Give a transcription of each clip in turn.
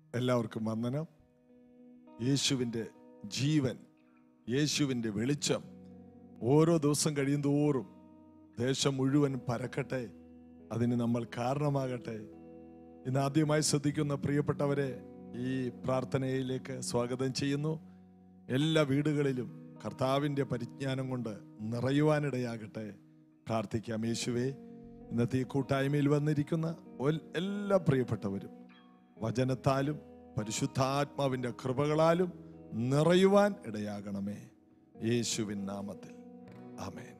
എല്ലാവർക്കും വന്ദനം യേശുവിൻ്റെ ജീവൻ യേശുവിൻ്റെ വെളിച്ചം ഓരോ ദിവസം കഴിയും തോറും ദേശം മുഴുവൻ പരക്കട്ടെ അതിന് നമ്മൾ കാരണമാകട്ടെ ഇന്ന് ആദ്യമായി ശ്രദ്ധിക്കുന്ന പ്രിയപ്പെട്ടവരെ ഈ പ്രാർത്ഥനയിലേക്ക് സ്വാഗതം ചെയ്യുന്നു എല്ലാ വീടുകളിലും കർത്താവിൻ്റെ പരിജ്ഞാനം കൊണ്ട് നിറയുവാനിടയാകട്ടെ പ്രാർത്ഥിക്കാം യേശുവേ ഇന്നത്തെ ഈ കൂട്ടായ്മയിൽ വന്നിരിക്കുന്ന ഒൽ- എല്ലാ പ്രിയപ്പെട്ടവരും വചനത്താലും പരിശുദ്ധാത്മാവിൻ്റെ കൃപകളാലും നിറയുവാൻ ഇടയാകണമേ യേശുവിൻ നാമത്തിൽ ആമേൻ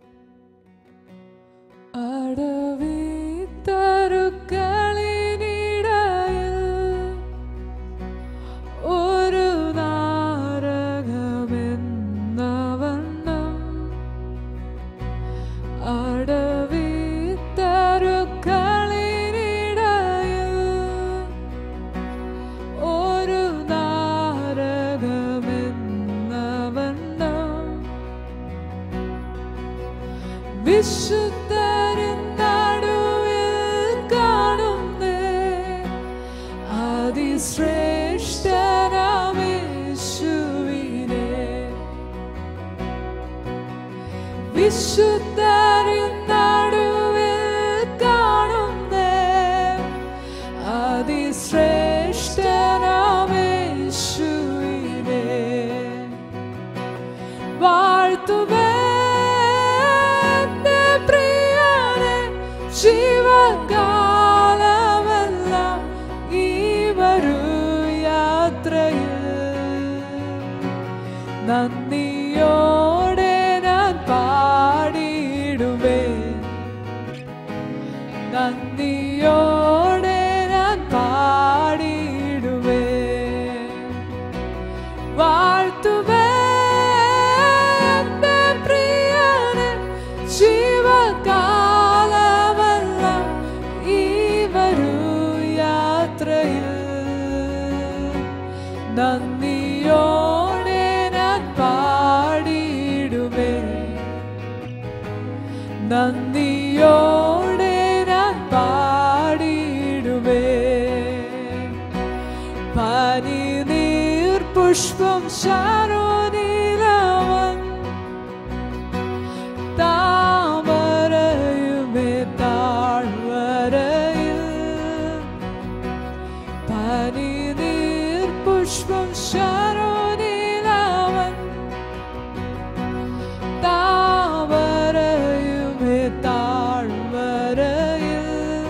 അടവിത്തരുക്കളിനിടയിൽ ഒരു നാരകമെന്ന വണ്ണം അടവിത്തരുക്കളിനിടയിൽ ഒരു നാരകമെന്ന വണ്ണം വിശുദ്ധരിൻ നടുവിൽ കാണുന്നേ അതിശ്രേഷ്ഠനമേശുവിനെ വിശുദ്ധരിൻ നടുവിൽ കാണുന്നേ അതിശ്രേഷ്ഠനമേശുവിനെ വാഴ്ത്തുവേ എന്റെ പ്രിയനെ ജീവകാലമെല്ലാം ഈ വരൂ യാത്രയിൽ നന്ദിയോടെ ഞാൻ പാടിയിടുവേ നന്ദിയോടെ ഞാൻ പാടിയിടുവേ വാഴ്ത്തുവേ എന്റെ പ്രിയനെ ജീവകാലമെല്ലാം ഈ വരൂ യാത്രയിൽ നന്ദിയോടെ ഞാൻ പാടിയിടുവേ നന്ദിയോടെ ഞാൻ പാടിയിടുവേ പനി നീർ പുഷ്പം ശാരോനിലവൻ താമരയുമേ താഴ്വരയിൽ പനി നീർ പുഷ്പം ശാരോനിലവൻ താമരയുമേ താഴ്വരയിൽ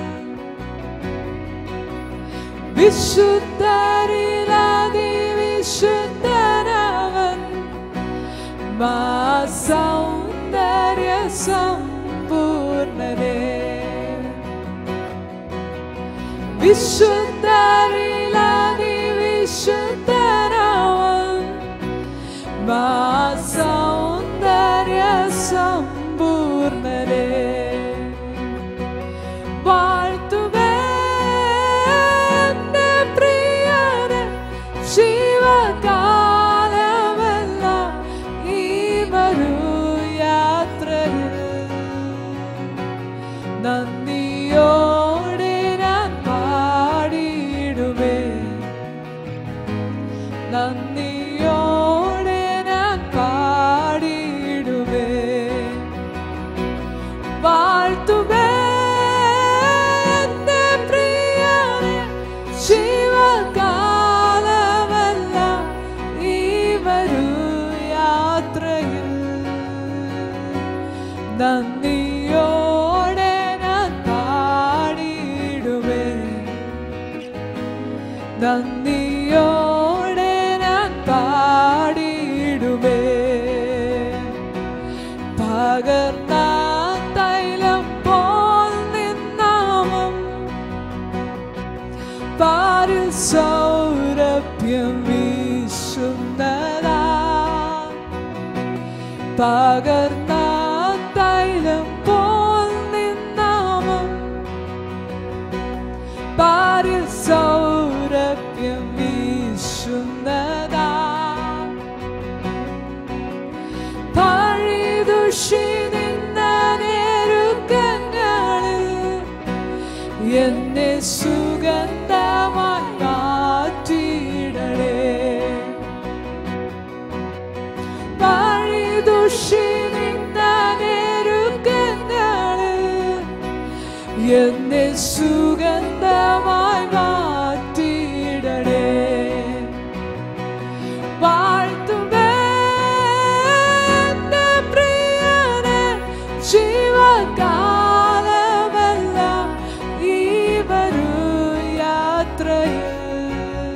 വിശുദ്ധരിലാതി വിശുദ്ധനവൻ മാ സൗന്ദര്യ സമ്പൂർണരേ വിശുദ്ധരിലാതി വിശുദ്ധനവൻ മാ സൗന്ദര്യ സമ്പൂർണരേ വാഴ്ത്തുവേ എന്റെ പ്രിയനെ ജീവകാലമെല്ലാം ഈ വരൂ യാത്രയിൽ നന്ദിയോടെ ഞാൻ പാടിയിടുവേ നന്ദിയോടെ ഞാൻ പാടിയിടുവേ വാഴ്ത്തുവേ എന്റെ പ്രിയനെ ജീവകാലമെല്ലാം ഈ വരൂ യാത്രയിൽ നന്ദിയോടെ ഞാൻ പാടിയിടുവേ നന്ദിയോടെ ഞാൻ പാടിയിടുവേ പകർന്ന തൈലം പോൽ നിന്നാമം പാരിൽ സൗരഭ്യം വീശുന്നതാ പകർന്ന തൈലം പോൽ നിന്നാമം പാരിൽ സൗരഭ്യം വീശുന്നതാ പഴിതുഷി നിന്ന നേരുക്കങ്ങളിൽ എന്നെ സുഗന്ധമായി മാറ്റി എന്നെ സുഗന്ധമായി മാറ്റിയിടണേ വാഴ്ത്തുമേ എന്റെ പ്രിയനെ ജീവകാലമെല്ലാം ഈ വരൂ യാത്രയിൽ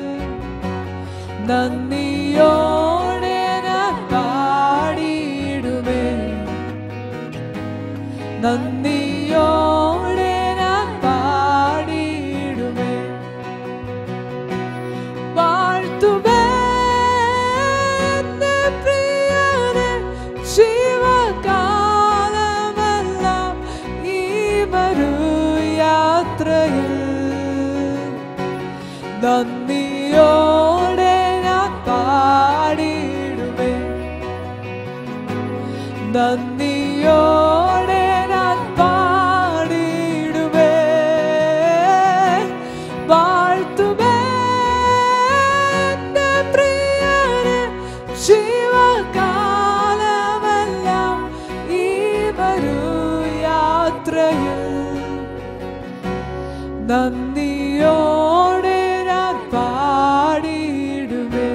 നന്ദിയോടെ ഞാൻ പാടിയിടുമേ നന്ദിയോടെ ഞാൻ പാടിയിടുമേ വാഴ്ത്തുമേ എന്റെ പ്രിയനെ ജീവകാലമെല്ലാം ഈ വരൂ യാത്രയിൽ നന്ദിയോടെ ഞാൻ പാടിയിടുമേ നന്ദിയോടെ ഞാൻ പാടിയിടുമേ വാഴ്ത്തുമേ എന്റെ പ്രിയനെ ജീവകാലമെല്ലാം ഈ വരൂ യാത്രയിൽ നന്ദിയോടെ ഞാൻ പാടിയിടുമേ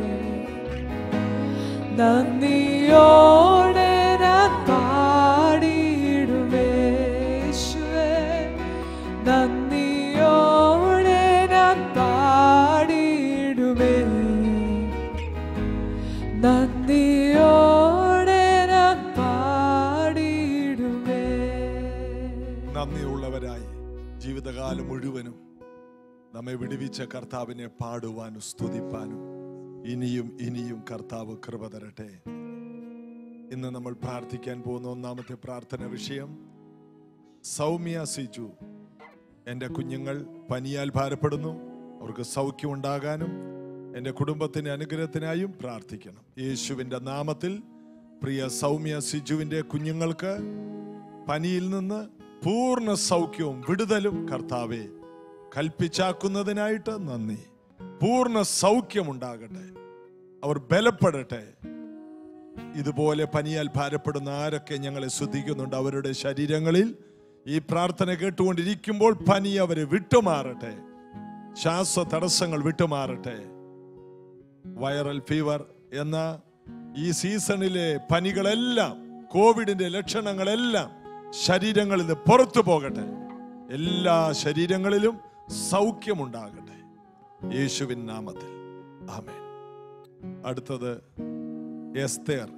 നന്ദിയോടെ ഞാൻ പാടിയിടുമേ യേശുവേ നന്ദിയോടെ ഞാൻ പാടിയിടുമേ നന്ദിയോടെ ഞാൻ പാടിയിടുമേ നന്ദിയുള്ളവരായി ജീവിതകാലം മുഴുവനും നമ്മെ വിടുവിച്ച കർത്താവിനെ പാടുവാനും സ്തുതിപ്പാനും ഇനിയും ഇനിയും കർത്താവ് കൃപ തരട്ടെ ഇന്ന് നമ്മൾ പ്രാർത്ഥിക്കാൻ പോകുന്ന ഒന്നാമത്തെ പ്രാർത്ഥന വിഷയം സൗമ്യ സിജു എൻ്റെ കുഞ്ഞുങ്ങൾ പനിയാൽ ഭാരപ്പെടുന്നു അവർക്ക് സൗഖ്യമുണ്ടാകാനും എൻ്റെ കുടുംബത്തിന് അനുഗ്രഹത്തിനായും പ്രാർത്ഥിക്കണം യേശുവിൻ്റെ നാമത്തിൽ പ്രിയ സൗമ്യ സിജുവിൻ്റെ കുഞ്ഞുങ്ങൾക്ക് പനിയിൽ നിന്ന് പൂർണ്ണ സൗഖ്യവും വിടുതലും കർത്താവെ കൽപ്പിച്ചാക്കുന്നതിനായിട്ട് നന്ദി പൂർണ്ണ സൗഖ്യമുണ്ടാകട്ടെ അവർ ബലപ്പെടട്ടെ ഇതുപോലെ പനിയാൽ ഭാരപ്പെടുന്ന ആരൊക്കെ ഞങ്ങളെ ശ്രദ്ധിക്കുന്നുണ്ട് അവരുടെ ശരീരങ്ങളിൽ ഈ പ്രാർത്ഥന കേട്ടുകൊണ്ടിരിക്കുമ്പോൾ പനി അവരെ വിട്ടുമാറട്ടെ ശ്വാസ തടസ്സങ്ങൾ വിട്ടുമാറട്ടെ വൈറൽ ഫീവർ എന്ന ഈ സീസണിലെ പനികളെല്ലാം കോവിഡിന്റെ ലക്ഷണങ്ങളെല്ലാം ശരീരങ്ങളിൽ നിന്ന് പുറത്തു പോകട്ടെ എല്ലാ ശരീരങ്ങളിലും സൗഖ്യമുണ്ടാകട്ടെ യേശുവിൻ നാമത്തിൽ ആമേൻ അടുത്തത് എസ്തേർ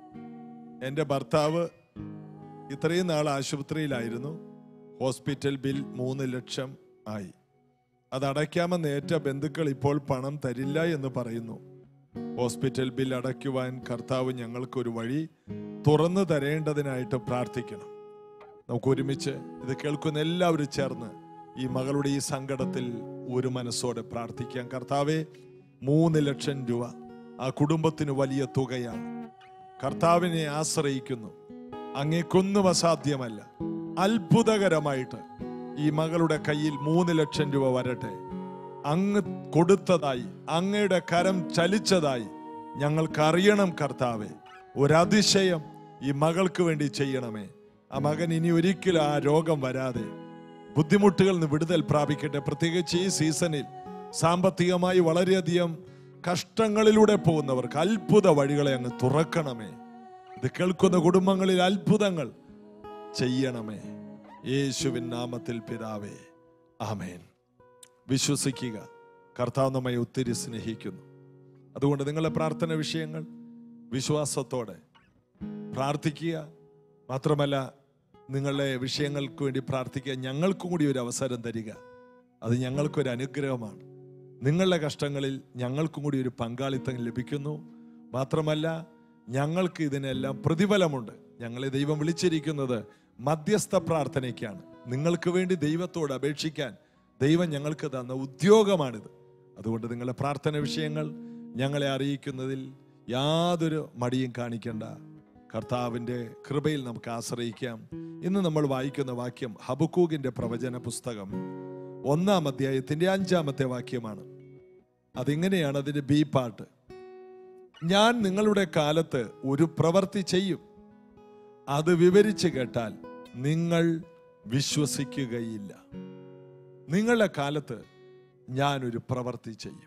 എൻ്റെ ഭർത്താവ് ഇത്രയും നാൾ ആശുപത്രിയിലായിരുന്നു ഹോസ്പിറ്റൽ ബിൽ മൂന്ന് ലക്ഷം ആയി അത് അടയ്ക്കാമെന്ന് ഏറ്റ ബന്ധുക്കൾ ഇപ്പോൾ പണം തരില്ല എന്ന് പറയുന്നു ഹോസ്പിറ്റൽ ബിൽ അടയ്ക്കുവാൻ കർത്താവ് ഞങ്ങൾക്കൊരു വഴി തുറന്നു തരേണ്ടതിനായിട്ട് പ്രാർത്ഥിക്കണം നമുക്ക് ഒരുമിച്ച് ഇത് കേൾക്കുന്ന എല്ലാവരും ചേർന്ന് ഈ മകളുടെ ഈ സങ്കടത്തിൽ ഒരു മനസ്സോടെ പ്രാർത്ഥിക്കാം കർത്താവെ മൂന്ന് ലക്ഷം രൂപ ആ കുടുംബത്തിന് വലിയ തുകയാണ് കർത്താവിനെ ആശ്രയിക്കുന്നു അങ്ങേക്കൊന്നും അസാധ്യമല്ല അത്ഭുതകരമായിട്ട് ഈ മകളുടെ കയ്യിൽ മൂന്ന് ലക്ഷം രൂപ വരട്ടെ അങ്ങ് കൊടുത്തതായി അങ്ങയുടെ കരം ചലിച്ചതായി ഞങ്ങൾക്ക് അറിയണം കർത്താവെ ഒരതിശയം ഈ മകൾക്ക് വേണ്ടി ചെയ്യണമേ ആ മകൻ ഇനി ഒരിക്കലും ആ രോഗം വരാതെ ബുദ്ധിമുട്ടുകളിൽ നിന്ന് വിടുതൽ പ്രാപിക്കട്ടെ പ്രത്യേകിച്ച് ഈ സീസണിൽ സാമ്പത്തികമായി വളരെയധികം കഷ്ടങ്ങളിലൂടെ പോകുന്നവർക്ക് അത്ഭുത വഴികളെ അങ്ങ് തുറക്കണമേ ഇത് കേൾക്കുന്ന കുടുംബങ്ങളിൽ അത്ഭുതങ്ങൾ ചെയ്യണമേ യേശുവിൻ നാമത്തിൽ പിതാവേ ആമേൻ വിശ്വസിക്കുക കർത്താവ് നമ്മെ ഒത്തിരി സ്നേഹിക്കുന്നു അതുകൊണ്ട് നിങ്ങളുടെ പ്രാർത്ഥന വിഷയങ്ങൾ വിശ്വാസത്തോടെ പ്രാർത്ഥിക്കുക മാത്രമല്ല നിങ്ങളുടെ വിഷയങ്ങൾക്ക് വേണ്ടി പ്രാർത്ഥിക്കുക ഞങ്ങൾക്കും കൂടി ഒരു അവസരം തരിക അത് ഞങ്ങൾക്കൊരു അനുഗ്രഹമാണ് നിങ്ങളുടെ കഷ്ടങ്ങളിൽ ഞങ്ങൾക്കും കൂടി ഒരു പങ്കാളിത്തം ലഭിക്കുന്നു മാത്രമല്ല ഞങ്ങൾക്ക് ഇതിനെല്ലാം പ്രതിഫലമുണ്ട് ഞങ്ങളെ ദൈവം വിളിച്ചിരിക്കുന്നത് മധ്യസ്ഥ പ്രാർത്ഥനയ്ക്കാണ് നിങ്ങൾക്ക് വേണ്ടി ദൈവത്തോട് അപേക്ഷിക്കാൻ ദൈവം ഞങ്ങൾക്ക് തന്ന ഉദ്യോഗമാണിത് അതുകൊണ്ട് നിങ്ങളുടെ പ്രാർത്ഥന വിഷയങ്ങൾ ഞങ്ങളെ അറിയിക്കുന്നതിൽ യാതൊരു മടിയും കാണിക്കേണ്ട കർത്താവിൻ്റെ കൃപയിൽ നമുക്ക് ആശ്രയിക്കാം ഇന്ന് നമ്മൾ വായിക്കുന്ന വാക്യം ഹബക്കൂഗിന്റെ പ്രവചന പുസ്തകം ഒന്നാം അധ്യായത്തിന്റെ അഞ്ചാമത്തെ വാക്യമാണ് അതിങ്ങനെയാണ് അതിന്റെ ബി പാട്ട് ഞാൻ നിങ്ങളുടെ കാലത്ത് ഒരു പ്രവൃത്തി ചെയ്യും അത് വിവരിച്ച് കേട്ടാൽ നിങ്ങൾ വിശ്വസിക്കുകയില്ല നിങ്ങളുടെ കാലത്ത് ഞാനൊരു പ്രവൃത്തി ചെയ്യും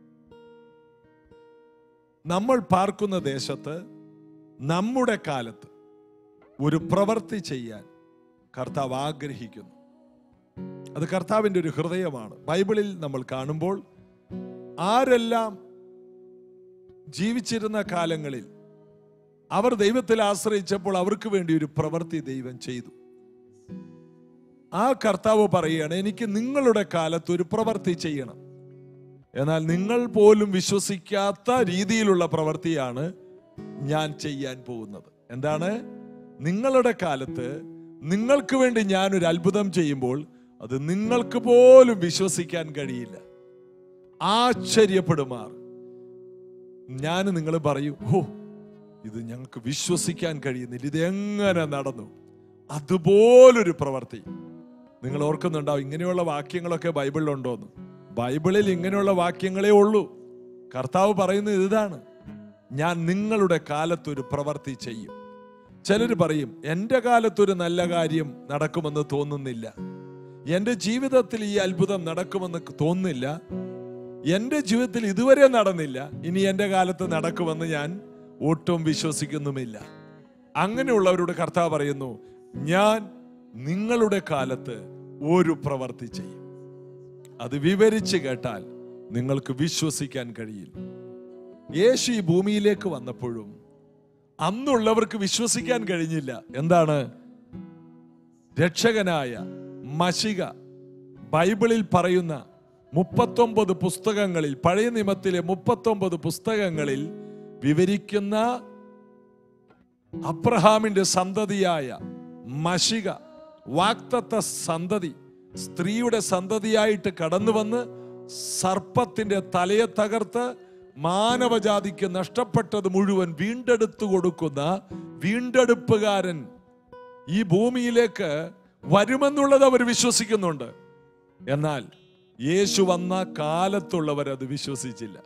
നമ്മൾ പാർക്കുന്ന ദേശത്ത് നമ്മുടെ കാലത്ത് ഒരു പ്രവൃത്തി ചെയ്യാൻ കർത്താവ് ആഗ്രഹിക്കുന്നു അത് കർത്താവിൻ്റെ ഒരു ഹൃദയമാണ് ബൈബിളിൽ നമ്മൾ കാണുമ്പോൾ ആരെല്ലാം ജീവിച്ചിരുന്ന കാലങ്ങളിൽ അവർ ദൈവത്തിൽ ആശ്രയിച്ചപ്പോൾ അവർക്ക് വേണ്ടി ഒരു പ്രവൃത്തി ദൈവം ചെയ്തു ആ കർത്താവ് പറയുകയാണ് എനിക്ക് നിങ്ങളുടെ കാലത്ത് ഒരു പ്രവൃത്തി ചെയ്യണം എന്നാൽ നിങ്ങൾ പോലും വിശ്വസിക്കാത്ത രീതിയിലുള്ള പ്രവൃത്തിയാണ് ഞാൻ ചെയ്യാൻ പോകുന്നത് എന്താണ് നിങ്ങളുടെ കാലത്ത് നിങ്ങൾക്ക് വേണ്ടി ഞാൻ ഒരു അത്ഭുതം ചെയ്യുമ്പോൾ അത് നിങ്ങൾക്ക് പോലും വിശ്വസിക്കാൻ കഴിയില്ല ആശ്ചര്യപ്പെടുമാർ ഞാൻ നിങ്ങൾ പറയും ഓ ഇത് ഞങ്ങൾക്ക് വിശ്വസിക്കാൻ കഴിയുന്നില്ല ഇത് എങ്ങനെ നടന്നു അതുപോലൊരു പ്രവൃത്തി നിങ്ങൾ ഓർക്കുന്നുണ്ടാവും ഇങ്ങനെയുള്ള വാക്യങ്ങളൊക്കെ ബൈബിളിലുണ്ടോന്ന് ബൈബിളിൽ ഇങ്ങനെയുള്ള വാക്യങ്ങളേ ഉള്ളൂ കർത്താവ് പറയുന്നത് ഇതാണ് ഞാൻ നിങ്ങളുടെ കാലത്തൊരു പ്രവൃത്തി ചെയ്യും ചിലർ പറയും എൻ്റെ കാലത്തൊരു നല്ല കാര്യം നടക്കുമെന്ന് തോന്നുന്നില്ല എൻ്റെ ജീവിതത്തിൽ ഈ അത്ഭുതം നടക്കുമെന്ന് തോന്നുന്നില്ല എൻ്റെ ജീവിതത്തിൽ ഇതുവരെ നടന്നില്ല ഇനി എൻ്റെ കാലത്ത് നടക്കുമെന്ന് ഞാൻ ഒട്ടും വിശ്വസിക്കുന്നുമില്ല അങ്ങനെയുള്ളവരോട് കർത്താവ് പറയുന്നു ഞാൻ നിങ്ങളുടെ കാലത്ത് ഒരു പ്രവൃത്തി ചെയ്യും അത് വിവരിച്ച് കേട്ടാൽ നിങ്ങൾക്ക് വിശ്വസിക്കാൻ കഴിയില്ല യേശു ഈ ഭൂമിയിലേക്ക് വന്നപ്പോഴും അന്നുള്ളവർക്ക് വിശ്വസിക്കാൻ കഴിഞ്ഞില്ല എന്താണ് രക്ഷകനായ മഷിക ബൈബിളിൽ പറയുന്ന മുപ്പത്തൊമ്പത് പുസ്തകങ്ങളിൽ പഴയ നിയമത്തിലെ മുപ്പത്തൊമ്പത് പുസ്തകങ്ങളിൽ വിവരിക്കുന്ന അബ്രഹാമിന്റെ സന്തതിയായ മഷിക വാക്തത്വ സന്തതി സ്ത്രീയുടെ സന്തതിയായിട്ട് കടന്നു വന്ന് സർപ്പത്തിന്റെ തലയെ തകർത്ത് മാനവജാതിക്ക് നഷ്ടപ്പെട്ടത് മുഴുവൻ വീണ്ടെടുത്തു കൊടുക്കുന്ന വീണ്ടെടുപ്പുകാരൻ ഈ ഭൂമിയിലേക്ക് വരുമെന്നുള്ളത് അവർ വിശ്വസിക്കുന്നുണ്ട് എന്നാൽ യേശു വന്ന കാലത്തുള്ളവർ അത് വിശ്വസിച്ചില്ല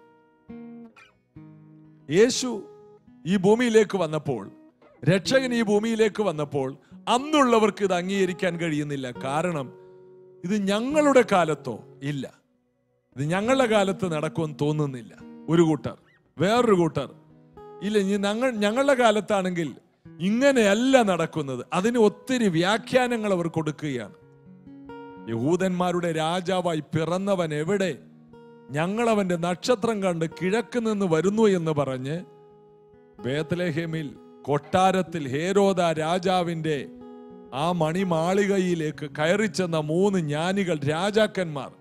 യേശു ഈ ഭൂമിയിലേക്ക് വന്നപ്പോൾ രക്ഷകൻ ഈ ഭൂമിയിലേക്ക് വന്നപ്പോൾ അന്നുള്ളവർക്ക് ഇത് അംഗീകരിക്കാൻ കഴിയുന്നില്ല കാരണം ഇത് ഞങ്ങളുടെ കാലത്തോ ഇല്ല ഇത് ഞങ്ങളുടെ കാലത്ത് നടക്കുമെന്ന് തോന്നുന്നില്ല ഒരു കൂട്ടർ വേറൊരു കൂട്ടർ ഇല്ല ഇനി ഞങ്ങൾ ഞങ്ങളുടെ കാലത്താണെങ്കിൽ ഇങ്ങനെയല്ല നടക്കുന്നത് അതിന് ഒത്തിരി വ്യാഖ്യാനങ്ങൾ അവർ കൊടുക്കുകയാണ് യഹൂദന്മാരുടെ രാജാവായി പിറന്നവൻ എവിടെ ഞങ്ങൾ അവന്റെ നക്ഷത്രം കണ്ട് കിഴക്ക് നിന്ന് വരുന്നു എന്ന് പറഞ്ഞ് ബേത്ലഹേമിൽ കൊട്ടാരത്തിൽ ഹേരോദ രാജാവിന്റെ ആ മണിമാളികയിലേക്ക് കയറി ചെന്ന മൂന്ന് ജ്ഞാനികൾ രാജാക്കന്മാർ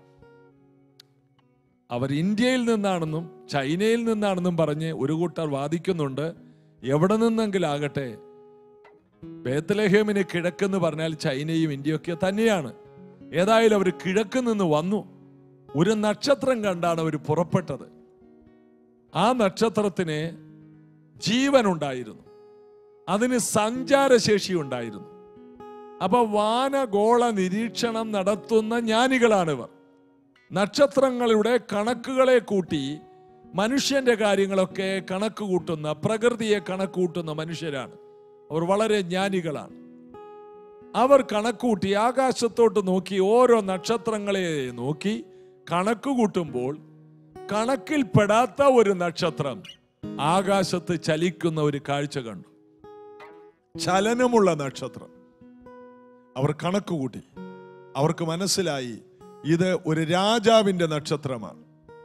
അവർ ഇന്ത്യയിൽ നിന്നാണെന്നും ചൈനയിൽ നിന്നാണെന്നും പറഞ്ഞ് ഒരു കൂട്ടർ വാദിക്കുന്നുണ്ട് എവിടെ നിന്നെങ്കിലാകട്ടെ ബേത്തലഹേമിന് കിഴക്കെന്ന് പറഞ്ഞാൽ ചൈനയും ഇന്ത്യയൊക്കെ തന്നെയാണ് ഏതായാലും അവർ കിഴക്ക് നിന്ന് വന്നു ഒരു നക്ഷത്രം കണ്ടാണ് അവർ പുറപ്പെട്ടത് ആ നക്ഷത്രത്തിന് ജീവൻ ഉണ്ടായിരുന്നു അതിന് സഞ്ചാരശേഷി ഉണ്ടായിരുന്നു അപ്പൊ വാനഗോള നിരീക്ഷണം നടത്തുന്ന ജ്ഞാനികളാണിവർ നക്ഷത്രങ്ങളുടെ കണക്കുകളെ കൂട്ടി മനുഷ്യന്റെ കാര്യങ്ങളൊക്കെ കണക്ക് കൂട്ടുന്ന പ്രകൃതിയെ കണക്ക് കൂട്ടുന്ന മനുഷ്യരാണ് അവർ വളരെ ജ്ഞാനികളാണ് അവർ കണക്കൂട്ടി ആകാശത്തോട്ട് നോക്കി ഓരോ നക്ഷത്രങ്ങളെ നോക്കി കണക്ക് കൂട്ടുമ്പോൾ കണക്കിൽപ്പെടാത്ത ഒരു നക്ഷത്രം ആകാശത്ത് ചലിക്കുന്ന ഒരു കാഴ്ച കണ്ടു ചലനമുള്ള നക്ഷത്രം അവർ കണക്ക് കൂട്ടി അവർക്ക് മനസ്സിലായി ഇത് ഒരു രാജാവിന്റെ നക്ഷത്രമാണ്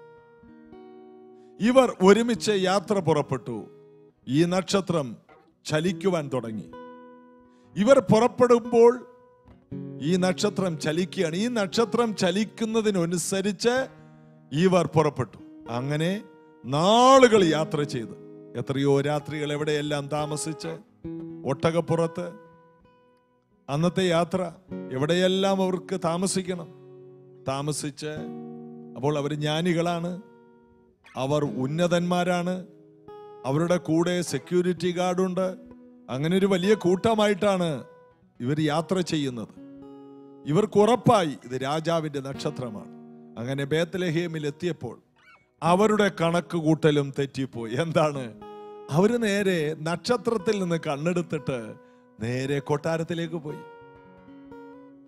ഇവർ ഒരുമിച്ച് യാത്ര പുറപ്പെട്ടു ഈ നക്ഷത്രം ചലിക്കുവാൻ തുടങ്ങി ഇവർ പുറപ്പെടുമ്പോൾ ഈ നക്ഷത്രം ചലിക്കുകയാണ് ഈ നക്ഷത്രം ചലിക്കുന്നതിനനുസരിച്ച് ഇവർ പുറപ്പെട്ടു അങ്ങനെ നാളുകൾ യാത്ര ചെയ്ത് എത്രയോ രാത്രികൾ എവിടെയെല്ലാം താമസിച്ച് ഒട്ടകപ്പുറത്ത് അന്നത്തെ യാത്ര എവിടെയെല്ലാം അവർക്ക് താമസിക്കണം താമസിച്ച് അപ്പോൾ അവർ ജ്ഞാനികളാണ് അവർ ഉന്നതന്മാരാണ് അവരുടെ കൂടെ സെക്യൂരിറ്റി ഗാർഡുണ്ട് അങ്ങനെ ഒരു വലിയ കൂട്ടമായിട്ടാണ് ഇവർ യാത്ര ചെയ്യുന്നത് ഇവർക്ക് ഉറപ്പായി ഇത് രാജാവിന്റെ നക്ഷത്രമാണ് അങ്ങനെ ബേത്തലഹേമിൽ എത്തിയപ്പോൾ അവരുടെ കണക്ക് കൂട്ടലും തെറ്റിപ്പോയി എന്താണ് അവര് നേരെ നക്ഷത്രത്തിൽ നിന്ന് കണ്ണെടുത്തിട്ട് നേരെ കൊട്ടാരത്തിലേക്ക് പോയി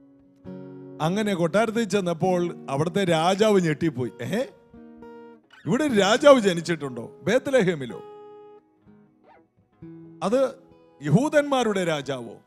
അങ്ങനെ കൊട്ടാരത്തിൽ ചെന്നപ്പോൾ അവിടുത്തെ രാജാവ് ഞെട്ടിപ്പോയി ഏ ഇവിടെ ഒരു രാജാവ് ജനിച്ചിട്ടുണ്ടോ ബേത്തലഹേമിലോ അത് യഹൂദന്മാരുടെ രാജാവോ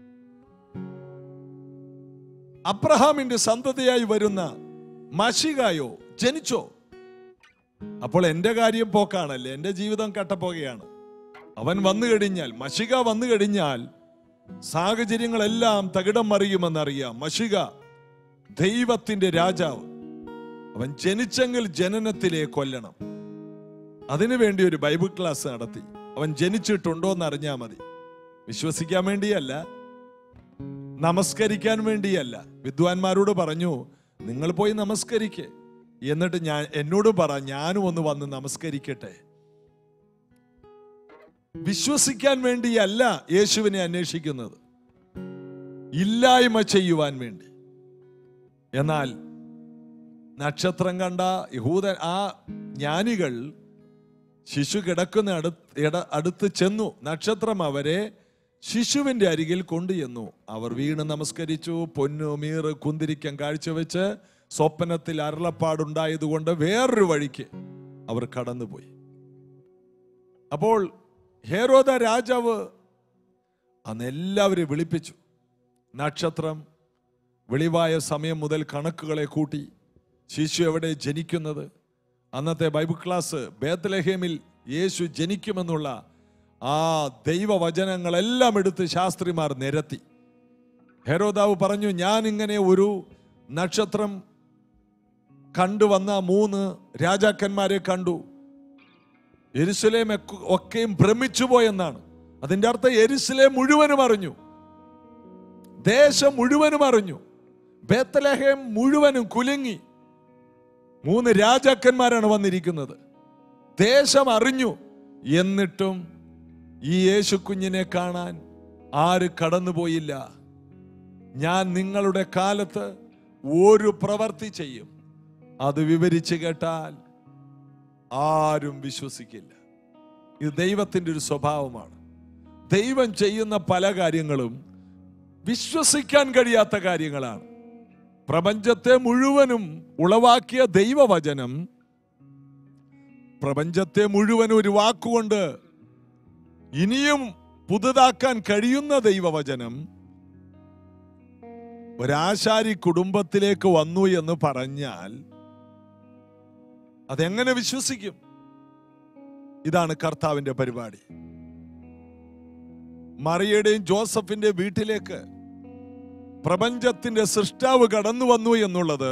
അബ്രഹാമിന്റെ സന്തതിയായി വരുന്ന മഷികായോ ജനിച്ചോ അപ്പോൾ എന്റെ കാര്യം പോക്കാണല്ലേ എന്റെ ജീവിതം കട്ടപ്പോകയാണ് അവൻ വന്നു കഴിഞ്ഞാൽ മഷിക വന്നു കഴിഞ്ഞാൽ സാഹചര്യങ്ങളെല്ലാം തകിടം മറിയുമെന്നറിയാം മഷിക ദൈവത്തിന്റെ രാജാവ് അവൻ ജനിച്ചെങ്കിൽ ജനനത്തിലെ കൊല്ലണം അതിനു വേണ്ടി ഒരു ബൈബിൾ ക്ലാസ് നടത്തി അവൻ ജനിച്ചിട്ടുണ്ടോ എന്ന് അറിഞ്ഞാൽ മതി വിശ്വസിക്കാൻ വേണ്ടിയല്ല നമസ്കരിക്കാൻ വേണ്ടിയല്ല വിദ്വാൻമാരോട് പറഞ്ഞു നിങ്ങൾ പോയി നമസ്കരിക്ക് എന്നിട്ട് ഞാൻ എന്നോട് പറ ഞാനും ഒന്ന് വന്ന് നമസ്കരിക്കട്ടെ വിശ്വസിക്കാൻ വേണ്ടിയല്ല യേശുവിനെ അന്വേഷിക്കുന്നത് ഇല്ലായ്മ ചെയ്യുവാൻ വേണ്ടി എന്നാൽ നക്ഷത്രം കണ്ട യഹൂദ ആ ജ്ഞാനികൾ ശിശു കിടക്കുന്ന അടുത്ത് ഇട- അടുത്ത് ചെന്നു നക്ഷത്രം അവരെ ശിശുവിന്റെ അരികിൽ കൊണ്ടുചെന്നു അവർ വീണ് നമസ്കരിച്ചു പൊന്നു മീറ് കുന്തിരിക്കം കാഴ്ചവെച്ച് സ്വപ്നത്തിൽ അരുളപ്പാടുണ്ടായതുകൊണ്ട് വേറൊരു വഴിക്ക് അവർ കടന്നുപോയി അപ്പോൾ ഹേരോദ രാജാവ് അന്ന് എല്ലാവരെയും വിളിപ്പിച്ചു നക്ഷത്രം വെളിവായ സമയം മുതൽ കണക്കുകളെ കൂട്ടി ശിശു എവിടെ ജനിക്കുന്നത് അന്നത്തെ ബൈബിൾ ക്ലാസ് ബേത്തലഹേമിൽ യേശു ജനിക്കുമെന്നുള്ള ആ ദൈവവചനങ്ങളെല്ലാം എടുത്ത് ശാസ്ത്രിമാർ നിരത്തി ഹെരോദാവ് പറഞ്ഞു ഞാൻ ഇങ്ങനെ ഒരു നക്ഷത്രം കണ്ടുവന്ന മൂന്ന് രാജാക്കന്മാരെ കണ്ടു എരുസലേം ഒക്കെ- ഒക്കെയും ഭ്രമിച്ചു പോയെന്നാണ് അതിന്റെ അർത്ഥം എരുസലേം മുഴുവനും അറിഞ്ഞു ദേശം മുഴുവനും അറിഞ്ഞു ബേത്തലഹേം മുഴുവനും കുലുങ്ങി മൂന്ന് രാജാക്കന്മാരാണ് വന്നിരിക്കുന്നത് ദേശം അറിഞ്ഞു എന്നിട്ടും ഈ യേശു കുഞ്ഞിനെ കാണാൻ ആര് കടന്നുപോയില്ല ഞാൻ നിങ്ങളുടെ കാലത്ത് ഒരു പ്രവൃത്തി ചെയ്യും അത് വിവരിച്ചു കേട്ടാൽ ആരും വിശ്വസിക്കില്ല ഇത് ദൈവത്തിൻ്റെ ഒരു സ്വഭാവമാണ് ദൈവം ചെയ്യുന്ന പല കാര്യങ്ങളും വിശ്വസിക്കാൻ കഴിയാത്ത കാര്യങ്ങളാണ് പ്രപഞ്ചത്തെ മുഴുവനും ഉളവാക്കിയ ദൈവവചനം പ്രപഞ്ചത്തെ മുഴുവൻ ഒരു വാക്കുകൊണ്ട് ഇനിയും പുതുതാക്കാൻ കഴിയുന്ന ദൈവവചനം ഒരാശാരി കുടുംബത്തിലേക്ക് വന്നു എന്ന് പറഞ്ഞാൽ അതെങ്ങനെ വിശ്വസിക്കും ഇതാണ് കർത്താവിന്റെ പരിപാടി മറിയയുടെയും ജോസഫിന്റെ വീട്ടിലേക്ക് പ്രപഞ്ചത്തിന്റെ സൃഷ്ടാവ് കടന്നു വന്നു എന്നുള്ളത്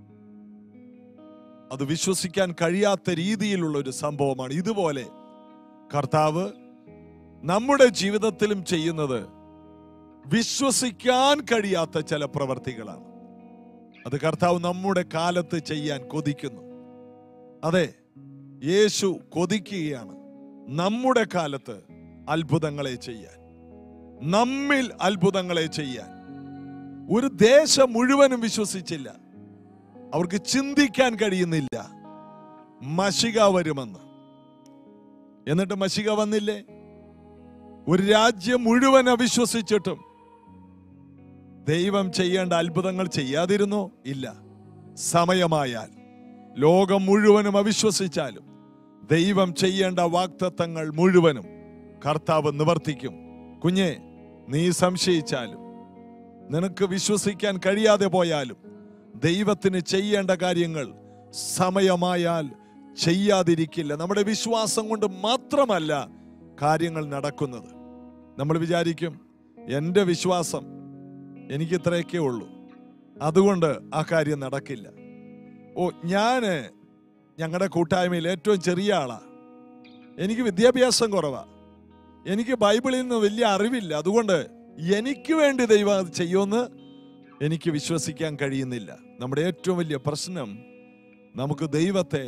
അത് വിശ്വസിക്കാൻ കഴിയാത്ത രീതിയിലുള്ള ഒരു സംഭവമാണ് ഇതുപോലെ കർത്താവ് നമ്മുടെ ജീവിതത്തിലും ചെയ്യുന്നത് വിശ്വസിക്കാൻ കഴിയാത്ത ചില പ്രവർത്തികളാണ് അത് കർത്താവ് നമ്മുടെ കാലത്ത് ചെയ്യാൻ കൊതിക്കുന്നു അതെ യേശു കൊതിക്കുകയാണ് നമ്മുടെ കാലത്ത് അത്ഭുതങ്ങളെ ചെയ്യാൻ നമ്മിൽ അത്ഭുതങ്ങളെ ചെയ്യാൻ ഒരു ദേശം മുഴുവനും വിശ്വസിച്ചില്ല അവർക്ക് ചിന്തിക്കാൻ കഴിയുന്നില്ല മഷിക വരുമെന്ന് എന്നിട്ട് മഷിക വന്നില്ലേ ഒരു രാജ്യം മുഴുവൻ അവിശ്വസിച്ചിട്ടും ദൈവം ചെയ്യേണ്ട അത്ഭുതങ്ങൾ ചെയ്യാതിരുന്നോ ഇല്ല സമയമായാൽ ലോകം മുഴുവനും അവിശ്വസിച്ചാലും ദൈവം ചെയ്യേണ്ട വാക്തത്വങ്ങൾ മുഴുവനും കർത്താവ് നിവർത്തിക്കും കുഞ്ഞെ നീ സംശയിച്ചാലും നിനക്ക് വിശ്വസിക്കാൻ കഴിയാതെ പോയാലും ദൈവത്തിന് ചെയ്യേണ്ട കാര്യങ്ങൾ സമയമായാൽ ചെയ്യാതിരിക്കില്ല നമ്മുടെ വിശ്വാസം കൊണ്ട് മാത്രമല്ല കാര്യങ്ങൾ നടക്കുന്നത് നമ്മൾ വിചാരിക്കും എൻ്റെ വിശ്വാസം എനിക്ക് ഇത്രയൊക്കെ ഉള്ളൂ അതുകൊണ്ട് ആ കാര്യം നടക്കില്ല ഓ ഞാന് ഞങ്ങളുടെ കൂട്ടായ്മയിൽ ഏറ്റവും ചെറിയ ആളാ എനിക്ക് വിദ്യാഭ്യാസം കുറവാ എനിക്ക് ബൈബിളിൽ നിന്ന് വലിയ അറിവില്ല അതുകൊണ്ട് എനിക്ക് വേണ്ടി ദൈവം അത് ചെയ്യുമെന്ന് എനിക്ക് വിശ്വസിക്കാൻ കഴിയുന്നില്ല നമ്മുടെ ഏറ്റവും വലിയ പ്രശ്നം നമുക്ക് ദൈവത്തെ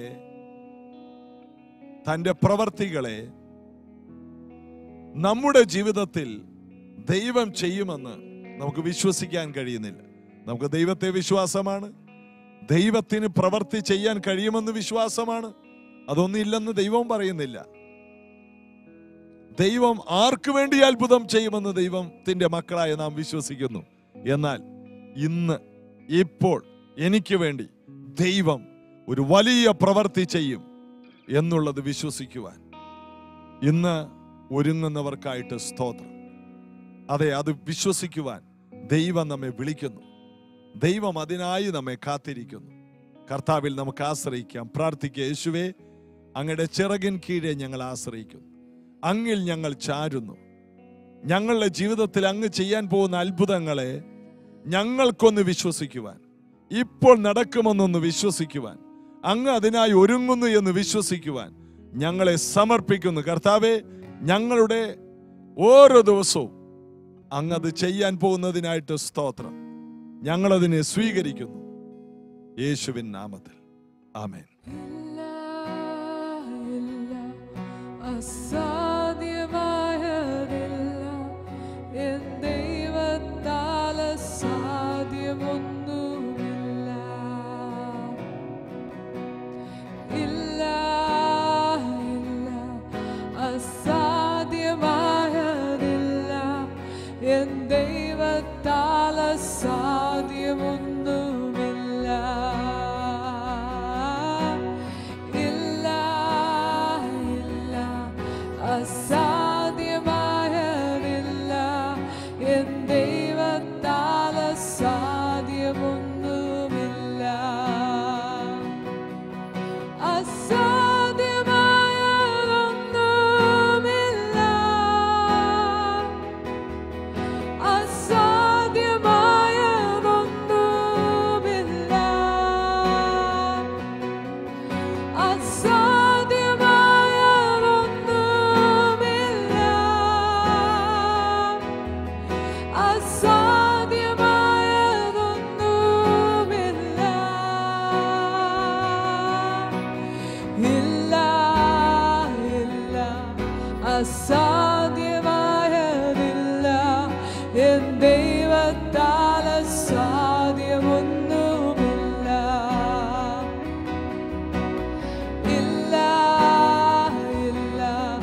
തൻ്റെ പ്രവർത്തികളെ നമ്മുടെ ജീവിതത്തിൽ ദൈവം ചെയ്യുമെന്ന് നമുക്ക് വിശ്വസിക്കാൻ കഴിയുന്നില്ല നമുക്ക് ദൈവത്തെ വിശ്വാസമാണ് ദൈവത്തിന് പ്രവർത്തി ചെയ്യാൻ കഴിയുമെന്ന് വിശ്വാസമാണ് അതൊന്നില്ലെന്ന് ദൈവം പറയുന്നില്ല ദൈവം ആർക്കു വേണ്ടി അത്ഭുതം ചെയ്യുമെന്ന് ദൈവത്തിന്റെ മക്കളായ നാം വിശ്വസിക്കുന്നു എന്നാൽ ഇന്ന് ഇപ്പോൾ എനിക്ക് വേണ്ടി ദൈവം ഒരു വലിയ പ്രവൃത്തി ചെയ്യും എന്നുള്ളത് വിശ്വസിക്കുവാൻ ഇന്ന് ഒരുങ്ങുന്നവർക്കായിട്ട് സ്തോത്രം അതെ അത് വിശ്വസിക്കുവാൻ ദൈവം നമ്മെ വിളിക്കുന്നു ദൈവം അതിനായി നമ്മെ കാത്തിരിക്കുന്നു കർത്താവിൽ നമുക്ക് ആശ്രയിക്കാം പ്രാർത്ഥിക്കുക യേശുവേ അങ്ങയുടെ ചിറകിൻ കീഴെ ഞങ്ങൾ ആശ്രയിക്കുന്നു അങ്ങിൽ ഞങ്ങൾ ചാരുന്നു ഞങ്ങളുടെ ജീവിതത്തിൽ അങ്ങ് ചെയ്യാൻ പോകുന്ന അത്ഭുതങ്ങളെ ഞങ്ങൾക്കൊന്ന് വിശ്വസിക്കുവാൻ ഇപ്പോൾ നടക്കുമെന്നൊന്ന് വിശ്വസിക്കുവാൻ അങ്ങ് അതിനായി ഒരുങ്ങുന്നു എന്ന് വിശ്വസിക്കുവാൻ ഞങ്ങളെ സമർപ്പിക്കുന്നു കർത്താവെ ഞങ്ങളുടെ ഓരോ ദിവസവും അങ്ങ് അത് ചെയ്യാൻ പോകുന്നതിനായിട്ട് സ്തോത്രം ഞങ്ങളതിനെ സ്വീകരിക്കുന്നു യേശുവിൻ നാമത്തിൽ ആമേൻ ഇല്ല, ഇല്ല, അസാധ്യമായതില്ല. എൻ ദൈവത്താൽ അസാധ്യമൊന്നുമില്ല. ഇല്ല, ഇല്ല, അസാധ്യമായതില്ല. എൻ ദൈവത്താൽ അസാധ്യമൊന്നുമില്ല ഇല്ല ഇല്ല അസാധ്യമായതില്ല എൻ ദൈവത്താൽ അസാധ്യമൊന്നുമില്ല അസാധ്യമായതൊന്നുമില്ല അസാധ്യമായതൊന്നുമില്ല അസാധ്യമായതൊന്നുമില്ല അസാധ്യമായതൊന്നുമില്ല ഇല്ല ഇല്ല അസാധ്യമായതില്ല എൻ ദൈവത്താൽ അസാധ്യമൊന്നുമില്ല ഇല്ല ഇല്ല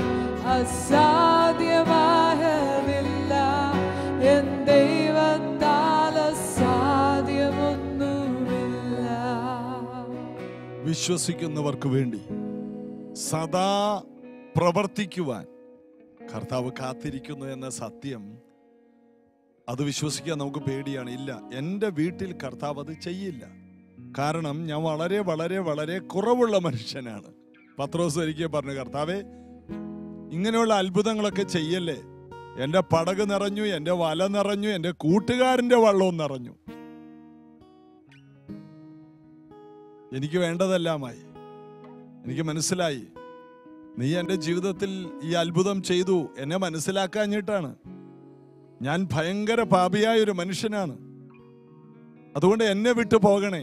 അസാധ്യമായതില്ല എൻ ദൈവത്താൽ അസാധ്യമൊന്നുമില്ല വിശ്വസിക്കുന്നവർക്ക് വേണ്ടി സദാ പ്രവർത്തിക്കുവാൻ കർത്താവ് കാത്തിരിക്കുന്നു എന്ന സത്യം അത് വിശ്വസിക്കാൻ നമുക്ക് പേടിയാണ് ഇല്ല എൻ്റെ വീട്ടിൽ കർത്താവ് അത് ചെയ്യില്ല കാരണം ഞാൻ വളരെ വളരെ വളരെ കുറവുള്ള മനുഷ്യനാണ് പത്രോസ് ഒരിക്കൽ പറഞ്ഞു കർത്താവേ ഇങ്ങനെയുള്ള അത്ഭുതങ്ങളൊക്കെ ചെയ്യല്ലേ എൻ്റെ പടക് നിറഞ്ഞു എൻ്റെ വല നിറഞ്ഞു എൻ്റെ കൂട്ടുകാരൻ്റെ വള്ളവും നിറഞ്ഞു എനിക്ക് വേണ്ടതെല്ലാമായി എനിക്ക് മനസ്സിലായി നീ എൻ്റെ ജീവിതത്തിൽ ഈ അത്ഭുതം ചെയ്തു എന്നെ മനസ്സിലാക്കാഞ്ഞിട്ടാണ് ഞാൻ ഭയങ്കര പാപിയായ ഒരു മനുഷ്യനാണ് അതുകൊണ്ട് എന്നെ വിട്ടു പോകണേ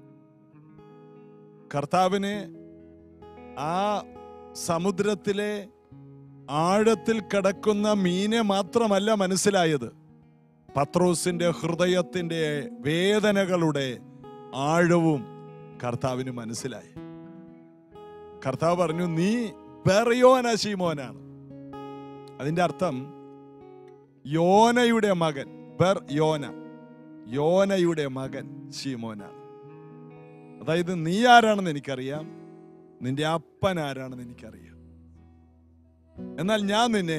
കർത്താവിനെ ആ സമുദ്രത്തിലെ ആഴത്തിൽ കിടക്കുന്ന മീനെ മാത്രമല്ല മനസ്സിലായത് പത്രോസിന്റെ ഹൃദയത്തിന്റെ വേദനകളുടെ ആഴവും കർത്താവിന് മനസ്സിലായി കർത്താവ് പറഞ്ഞു നീ ബെറിയോന ശീമോനാണ് അതിന്റെ അർത്ഥം യോനയുടെ മകൻ ബെർ യോന യോനയുടെ മകൻ ശീമോനാണ് അതായത് നീ ആരാണെന്ന് എനിക്കറിയാം നിന്റെ അപ്പൻ ആരാണെന്ന് എനിക്കറിയാം എന്നാൽ ഞാൻ നിന്നെ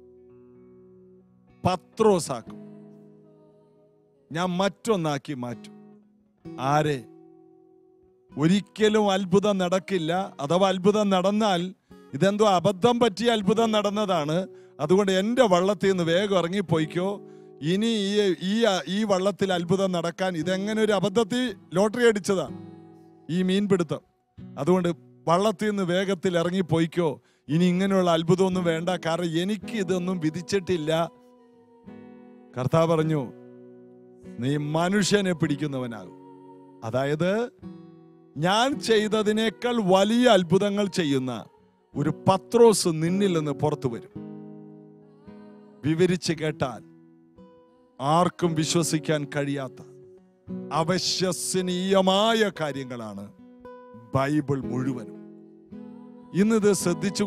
പത്രോസാക്കും ഞാൻ മറ്റൊന്നാക്കി മാറ്റും ആരെ ഒരിക്കലും അത്ഭുതം നടക്കില്ല അഥവാ അത്ഭുതം നടന്നാൽ ഇതെന്തോ അബദ്ധം പറ്റിയ അത്ഭുതം നടന്നതാണ് അതുകൊണ്ട് എൻ്റെ വള്ളത്തിൽ നിന്ന് വേഗം ഇറങ്ങിപ്പോയിക്കോ ഇനി ഈ ഈ ഈ വള്ളത്തിൽ അത്ഭുതം നടക്കാൻ ഇതെങ്ങനെ ഒരു അബദ്ധത്തിൽ ലോട്ടറി അടിച്ചതാ ഈ മീൻപിടുത്തം അതുകൊണ്ട് വള്ളത്തിൽ നിന്ന് വേഗത്തിൽ ഇറങ്ങിപ്പോയിക്കോ ഇനി ഇങ്ങനെയുള്ള അത്ഭുതമൊന്നും വേണ്ട കാരണം എനിക്ക് ഇതൊന്നും വിധിച്ചിട്ടില്ല കർത്താവ് പറഞ്ഞു നീ മനുഷ്യനെ പിടിക്കുന്നവനാകും അതായത് ഞാൻ ചെയ്തതിനേക്കാൾ വലിയ അത്ഭുതങ്ങൾ ചെയ്യുന്ന ഒരു പത്രോസ് നിന്നിൽ നിന്ന് പുറത്തു വരും വിവരിച്ച് കേട്ടാൽ ആർക്കും വിശ്വസിക്കാൻ കഴിയാത്ത അവശ്വസനീയമായ കാര്യങ്ങളാണ് ബൈബിൾ മുഴുവനും ഇന്നിത്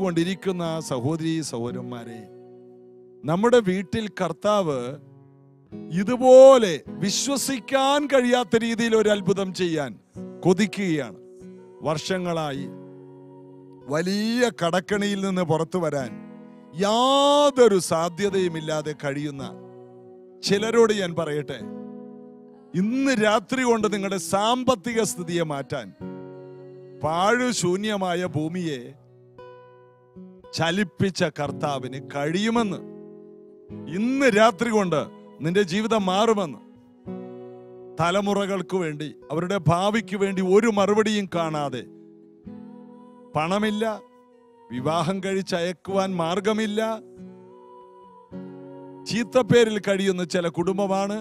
ശ്രദ്ധിച്ചുകൊണ്ടിരിക്കുന്ന സഹോദരി സഹോദരന്മാരെ നമ്മുടെ വീട്ടിൽ കർത്താവ് ഇതുപോലെ വിശ്വസിക്കാൻ കഴിയാത്ത രീതിയിൽ ഒരു അത്ഭുതം ചെയ്യാൻ കൊതിക്കുകയാണ് വർഷങ്ങളായി വലിയ കടക്കണിയിൽ നിന്ന് പുറത്തു വരാൻ യാതൊരു സാധ്യതയുമില്ലാതെ കഴിയുന്ന ചിലരോട് ഞാൻ പറയട്ടെ ഇന്ന് രാത്രി കൊണ്ട് നിങ്ങളുടെ സാമ്പത്തിക സ്ഥിതിയെ മാറ്റാൻ പാഴുശൂന്യമായ ഭൂമിയെ ചലിപ്പിച്ച കർത്താവിന് കഴിയുമെന്ന് ഇന്ന് രാത്രി കൊണ്ട് നിന്റെ ജീവിതം മാറുമെന്ന് തലമുറകൾക്ക് വേണ്ടി അവരുടെ ഭാവിക്ക് വേണ്ടി ഒരു മറുപടിയും കാണാതെ പണമില്ല വിവാഹം കഴിച്ചയക്കുവാൻ മാർഗമില്ല ചീത്തപ്പേരിൽ കഴിയുന്ന ചില കുടുംബമാണ്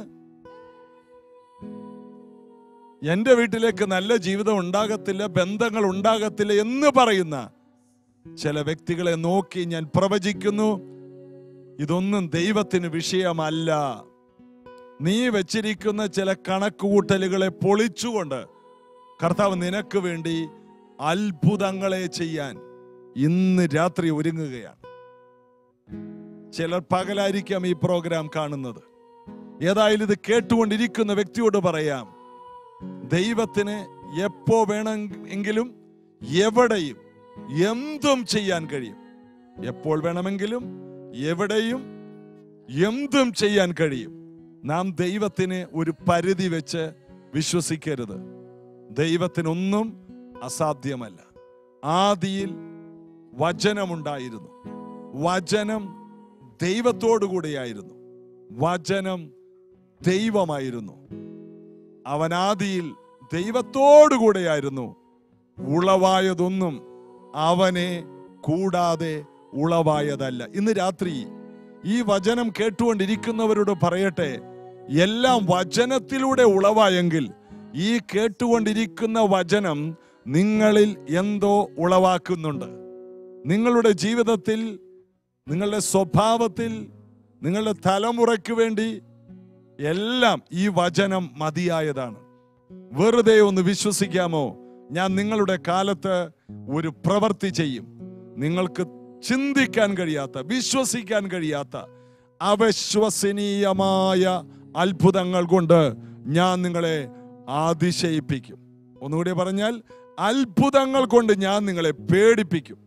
എന്റെ വീട്ടിലേക്ക് നല്ല ജീവിതം ഉണ്ടാകത്തില്ല ബന്ധങ്ങൾ ഉണ്ടാകത്തില്ല എന്ന് പറയുന്ന ചില വ്യക്തികളെ നോക്കി ഞാൻ പ്രവചിക്കുന്നു ഇതൊന്നും ദൈവത്തിന് വിഷയമല്ല നീ വെച്ചിരിക്കുന്ന ചില കണക്കുകൂട്ടലുകളെ പൊളിച്ചുകൊണ്ട് കർത്താവ് നിനക്ക് വേണ്ടി അത്ഭുതങ്ങളെ ചെയ്യാൻ ഇന്ന് രാത്രി ഒരുങ്ങുകയാണ് ചിലർ പകലായിരിക്കാം ഈ പ്രോഗ്രാം കാണുന്നത് ഏതായാലും ഇത് കേട്ടുകൊണ്ടിരിക്കുന്ന വ്യക്തിയോട് പറയാം ദൈവത്തിന് എപ്പോ വേണമെങ്കിലും എവിടെയും എന്തും ചെയ്യാൻ കഴിയും എപ്പോൾ വേണമെങ്കിലും എവിടെയും എന്തും ചെയ്യാൻ കഴിയും നാം ദൈവത്തിന് ഒരു പരിധി വെച്ച് വിശ്വസിക്കരുത് ദൈവത്തിനൊന്നും അസാധ്യമല്ല ആദിയിൽ വചനമുണ്ടായിരുന്നു വചനം ദൈവത്തോടു കൂടെയായിരുന്നു വചനം ദൈവമായിരുന്നു അവൻ ആദിയിൽ ദൈവത്തോടു കൂടെയായിരുന്നു ഉളവായതൊന്നും അവനെ കൂടാതെ ഉളവായതല്ല ഇന്ന് രാത്രി ഈ വചനം കേട്ടുകൊണ്ടിരിക്കുന്നവരോട് പറയട്ടെ എല്ലാം വചനത്തിലൂടെ ഉളവായെങ്കിൽ ഈ കേട്ടുകൊണ്ടിരിക്കുന്ന വചനം നിങ്ങളിൽ എന്തോ ഉളവാക്കുന്നുണ്ട് നിങ്ങളുടെ ജീവിതത്തിൽ നിങ്ങളുടെ സ്വഭാവത്തിൽ നിങ്ങളുടെ തലമുറയ്ക്ക് വേണ്ടി എല്ലാം ഈ വചനം മതിയായതാണ് വെറുതെ ഒന്ന് വിശ്വസിക്കാമോ ഞാൻ നിങ്ങളുടെ കാലത്ത് ഒരു പ്രവൃത്തി ചെയ്യും നിങ്ങൾക്ക് ചിന്തിക്കാൻ കഴിയാത്ത വിശ്വസിക്കാൻ കഴിയാത്ത അവിശ്വസനീയമായ അത്ഭുതങ്ങൾ കൊണ്ട് ഞാൻ നിങ്ങളെ അതിശയിപ്പിക്കും ഒന്നുകൂടി പറഞ്ഞാൽ അത്ഭുതങ്ങൾ കൊണ്ട് ഞാൻ നിങ്ങളെ പേടിപ്പിക്കും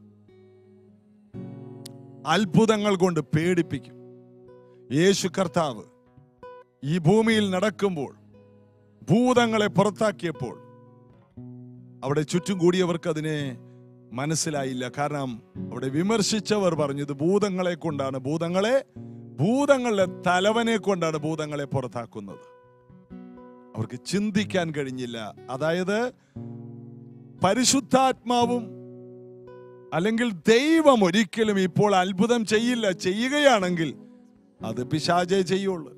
അത്ഭുതങ്ങൾ കൊണ്ട് പേടിപ്പിക്കും യേശു കർത്താവ് ഈ ഭൂമിയിൽ നടക്കുമ്പോൾ ഭൂതങ്ങളെ പുറത്താക്കിയപ്പോൾ അവിടെ ചുറ്റും കൂടിയവർക്ക് അതിനെ മനസ്സിലായില്ല കാരണം അവിടെ വിമർശിച്ചവർ പറഞ്ഞു ഇത് ഭൂതങ്ങളെ കൊണ്ടാണ് ഭൂതങ്ങളെ ഭൂതങ്ങളുടെ തലവനെ കൊണ്ടാണ് ഭൂതങ്ങളെ പുറത്താക്കുന്നത് അവർക്ക് ചിന്തിക്കാൻ കഴിഞ്ഞില്ല അതായത് പരിശുദ്ധാത്മാവും അല്ലെങ്കിൽ ദൈവം ഒരിക്കലും ഇപ്പോൾ അത്ഭുതം ചെയ്യില്ല ചെയ്യുകയാണെങ്കിൽ അത് പിശാചേ ചെയ്യുള്ളൂ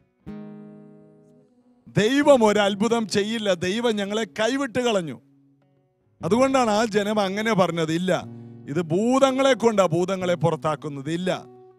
ദൈവം ഒരു അത്ഭുതം ചെയ്യില്ല ദൈവം ഞങ്ങളെ കൈവിട്ട് കളഞ്ഞു അതുകൊണ്ടാണ് ആ ജനം അങ്ങനെ പറഞ്ഞത് ഇല്ല ഇത് ഭൂതങ്ങളെ കൊണ്ടാ ഭൂതങ്ങളെ പുറത്താക്കുന്നത് ഇല്ല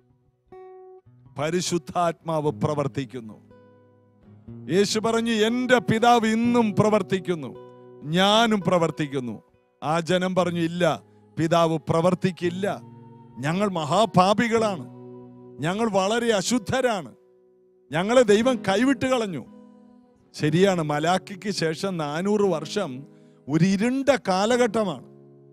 പരിശുദ്ധാത്മാവ് പ്രവർത്തിക്കുന്നു യേശു പറഞ്ഞു എന്റെ പിതാവ് ഇന്നും പ്രവർത്തിക്കുന്നു ഞാനും പ്രവർത്തിക്കുന്നു ആ ജനം പറഞ്ഞു ഇല്ല പിതാവ് പ്രവർത്തിക്കില്ല ഞങ്ങൾ മഹാപാപികളാണ് ഞങ്ങൾ വളരെ അശുദ്ധരാണ് ഞങ്ങളെ ദൈവം കൈവിട്ട് കളഞ്ഞു ശരിയാണ് മലാക്കിക്ക് ശേഷം നാനൂറ് വർഷം ഒരു ഇരുണ്ട കാലഘട്ടമാണ്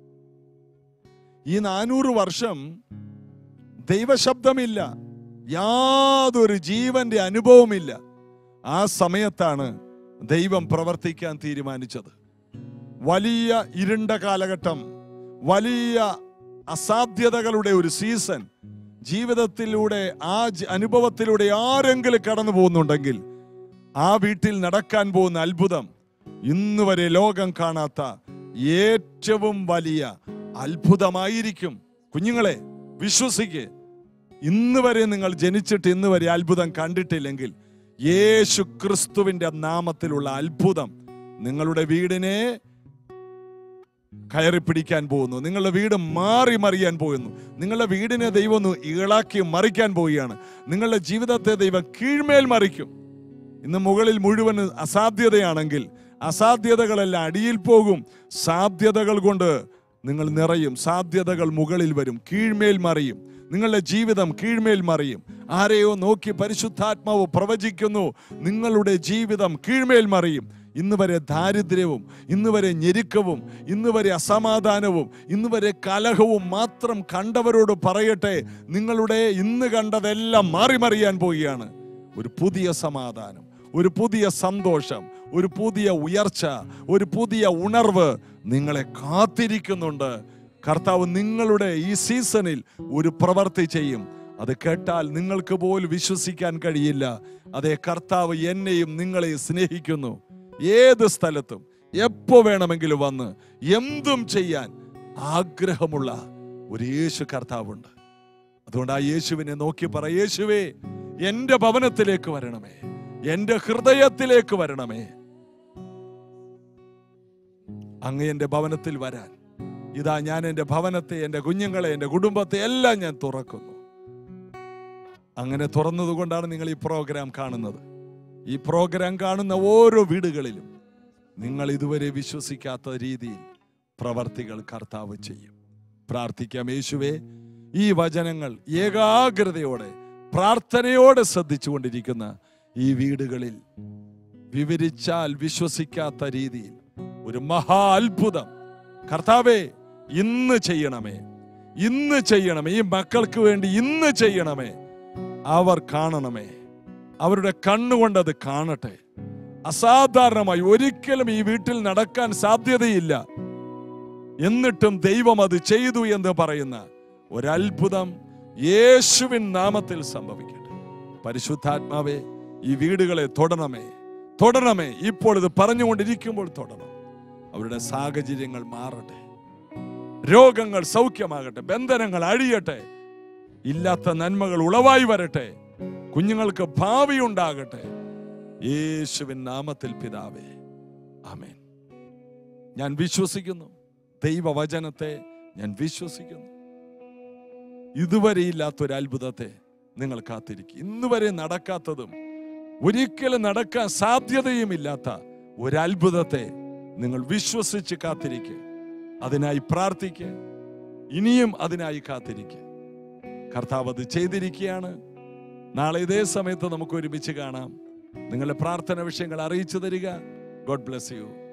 ഈ നാനൂറ് വർഷം ദൈവശബ്ദമില്ല യാതൊരു ജീവന്റെ അനുഭവമില്ല ആ സമയത്താണ് ദൈവം പ്രവർത്തിക്കാൻ തീരുമാനിച്ചത് വലിയ ഇരുണ്ട കാലഘട്ടം വലിയ അസാധ്യതകളുടെ ഒരു സീസൺ ജീവിതത്തിലൂടെ ആ ജ- അനുഭവത്തിലൂടെ ആരെങ്കിലും കടന്നു പോകുന്നുണ്ടെങ്കിൽ ആ വീട്ടിൽ നടക്കാൻ പോകുന്ന അത്ഭുതം ഇന്ന് വരെ ലോകം കാണാത്ത ഏറ്റവും വലിയ അത്ഭുതമായിരിക്കും കുഞ്ഞുങ്ങളെ വിശ്വസിക്ക് ഇന്ന് വരെ നിങ്ങൾ ജനിച്ചിട്ട് ഇന്ന് വരെ അത്ഭുതം കണ്ടിട്ടില്ലെങ്കിൽ യേശു ക്രിസ്തുവിന്റെ നാമത്തിലുള്ള അത്ഭുതം നിങ്ങളുടെ വീടിനെ കയറി പിടിക്കാൻ പോകുന്നു നിങ്ങളുടെ വീട് മാറി മറിയാൻ പോകുന്നു നിങ്ങളുടെ വീടിനെ ദൈവം ഒന്ന് ഇളാക്കി മറിക്കാൻ പോവുകയാണ് നിങ്ങളുടെ ജീവിതത്തെ ദൈവം കീഴ്മേൽ മറിക്കും ഇന്ന് മുകളിൽ മുഴുവൻ അസാധ്യതയാണെങ്കിൽ അസാധ്യതകളെല്ലാം അടിയിൽ പോകും സാധ്യതകൾ കൊണ്ട് നിങ്ങൾ നിറയും സാധ്യതകൾ മുകളിൽ വരും കീഴ്മേൽ മറിയും നിങ്ങളുടെ ജീവിതം കീഴ്മേൽ മറിയും ആരെയോ നോക്കി പരിശുദ്ധാത്മാവ് പ്രവചിക്കുന്നു നിങ്ങളുടെ ജീവിതം കീഴ്മേൽ മറിയും ഇന്ന് വരെ ദാരിദ്ര്യവും ഇന്ന് വരെ ഞെരുക്കവും ഇന്ന് വരെ അസമാധാനവും ഇന്ന് വരെ കലഹവും മാത്രം കണ്ടവരോട് പറയട്ടെ നിങ്ങളുടെ ഇന്ന് കണ്ടതെല്ലാം മാറി മറിയാൻ പോവുകയാണ് ഒരു പുതിയ സമാധാനം ഒരു പുതിയ സന്തോഷം ഒരു പുതിയ ഉയർച്ച ഒരു പുതിയ ഉണർവ് നിങ്ങളെ കാത്തിരിക്കുന്നുണ്ട് കർത്താവ് നിങ്ങളുടെ ഈ സീസണിൽ ഒരു പ്രവൃത്തി ചെയ്യും അത് കേട്ടാൽ നിങ്ങൾക്ക് പോലും വിശ്വസിക്കാൻ കഴിയില്ല അതേ കർത്താവ് എന്നെയും നിങ്ങളെയും സ്നേഹിക്കുന്നു ഏത് സ്ഥലത്തും എപ്പോ വേണമെങ്കിലും വന്ന് എന്തും ചെയ്യാൻ ആഗ്രഹമുള്ള ഒരു യേശു കർത്താവുണ്ട് അതുകൊണ്ട് ആ യേശുവിനെ നോക്കി പറ യേശുവേ എന്റെ ഭവനത്തിലേക്ക് വരണമേ എന്റെ ഹൃദയത്തിലേക്ക് വരണമേ അങ്ങ് എന്റെ ഭവനത്തിൽ വരാൻ ഇതാ ഞാൻ എന്റെ ഭവനത്തെ എന്റെ കുഞ്ഞുങ്ങളെ എന്റെ കുടുംബത്തെ എല്ലാം ഞാൻ തുറക്കുന്നു അങ്ങനെ തുറന്നതുകൊണ്ടാണ് നിങ്ങൾ ഈ പ്രോഗ്രാം കാണുന്നത് ഈ പ്രോഗ്രാം കാണുന്ന ഓരോ വീടുകളിലും നിങ്ങൾ ഇതുവരെ വിശ്വസിക്കാത്ത രീതിയിൽ പ്രവർത്തികൾ കർത്താവ് ചെയ്യും പ്രാർത്ഥിക്കാം യേശുവേ ഈ വചനങ്ങൾ ഏകാഗ്രതയോടെ പ്രാർത്ഥനയോടെ ശ്രദ്ധിച്ചുകൊണ്ടിരിക്കുന്ന ഈ വീടുകളിൽ വിവരിച്ചാൽ വിശ്വസിക്കാത്ത രീതിയിൽ ഒരു മഹാ അത്ഭുതം കർത്താവേ ഇന്ന് ചെയ്യണമേ ഇന്ന് ചെയ്യണമേ ഈ മക്കൾക്ക് വേണ്ടി ഇന്ന് ചെയ്യണമേ അവർ കാണണമേ അവരുടെ കണ്ണുകൊണ്ട് അത് കാണട്ടെ അസാധാരണമായി ഒരിക്കലും ഈ വീട്ടിൽ നടക്കാൻ സാധ്യതയില്ല എന്നിട്ടും ദൈവം അത് ചെയ്തു എന്ന് പറയുന്ന ഒരത്ഭുതം യേശുവിൻ നാമത്തിൽ സംഭവിക്കട്ടെ പരിശുദ്ധാത്മാവേ ഈ വീടുകളെ തൊടണമേ തൊടണമേ ഇപ്പോൾ ഇത് പറഞ്ഞുകൊണ്ടിരിക്കുമ്പോൾ തൊടണം അവരുടെ സാഹചര്യങ്ങൾ മാറട്ടെ രോഗങ്ങൾ സൗഖ്യമാകട്ടെ ബന്ധനങ്ങൾ അഴിയട്ടെ ഇല്ലാത്ത നന്മകൾ ഉളവായി വരട്ടെ കുഞ്ഞുങ്ങൾക്ക് ഭാവി ഉണ്ടാകട്ടെ യേശുവിൻ നാമത്തിൽ പിതാവേ ആമേൻ ഞാൻ വിശ്വസിക്കുന്നു ദൈവവചനത്തെ ഞാൻ വിശ്വസിക്കുന്നു ഇതുവരെ ഇല്ലാത്തൊരു അത്ഭുതത്തെ നിങ്ങൾ കാത്തിരിക്കും ഇന്ന് വരെ നടക്കാത്തതും ഒരിക്കലും നടക്കാൻ സാധ്യതയുമില്ലാത്ത ഒരു അത്ഭുതത്തെ നിങ്ങൾ വിശ്വസിച്ച് കാത്തിരിക്കുക അതിനായി പ്രാർത്ഥിക്കുക ഇനിയും അതിനായി കാത്തിരിക്കുക കർത്താവ് അത് ചെയ്തിരിക്കുകയാണ് നാളെ ഇതേ സമയത്ത് നമുക്ക് ഒരുമിച്ച് കാണാം നിങ്ങളുടെ പ്രാർത്ഥന വിഷയങ്ങൾ അറിയിച്ചു തരിക ഗോഡ് ബ്ലെസ് യു